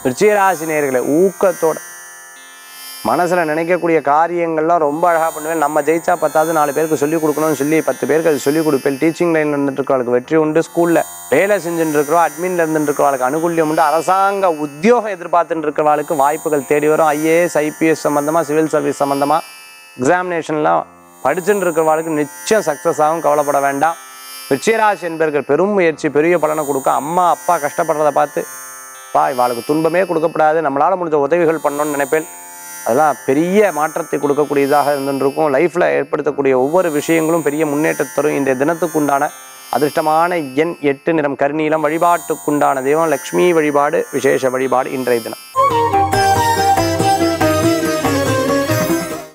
விருச்சிகராசி நேர்களை ஊக்கத்தோட மனசில் நினைக்கக்கூடிய காரியங்கள்லாம் ரொம்ப அழகாக பண்ணுவேன் நம்ம ஜெயிச்சா பத்தாவது நாலு பேருக்கு சொல்லிக் கொடுக்கணும்னு சொல்லி பத்து பேருக்கு அது சொல்லிக் கொடுப்பேன் டீச்சிங் லைனில் இருந்துட்டு இருக்கவளுக்கு வெற்றி உண்டு ஸ்கூலில் வேலை செஞ்சுட்டு இருக்கிறோம் அட்மின்ல இருந்துட்டு இருக்கிறவளுக்கு அனுகூல்யம் உண்டு அரசாங்க உத்தியோகம் எதிர்பார்த்துட்டு இருக்கிறவளுக்கு வாய்ப்புகள் தேடி வரும் ஐஏஎஸ் ஐபிஎஸ் சம்மந்தமாக சிவில் சர்வீஸ் சம்மந்தமாக எக்ஸாமினேஷன்லாம் படிச்சுட்டு இருக்கிறவளுக்கு நிச்சயம் சக்ஸஸ் ஆகும் கவலைப்பட வேண்டாம் விருச்சிகராசி என்பர்கள் பெரும் முயற்சி பெரிய பலனை கொடுக்கும் அம்மா அப்பா கஷ்டப்படுறதை பார்த்து பா இவாளுக்கு துன்பமே கொடுக்கப்படாது நம்மளால் முடிஞ்ச உதவிகள் பண்ணணும்னு நினைப்பேன் அதெல்லாம் பெரிய மாற்றத்தை கொடுக்கக்கூடியதாக இருந்துருக்கும் லைஃப்பில் ஏற்படுத்தக்கூடிய ஒவ்வொரு விஷயங்களும் பெரிய முன்னேற்றத்தை தரும் இன்றைய தினத்துக்குண்டான அதிர்ஷ்டமான எண் எட்டு நிறம் கருநீலம் வழிபாட்டுக்குண்டான தெய்வம் லக்ஷ்மி வழிபாடு விசேஷ வழிபாடு இன்றைய தினம்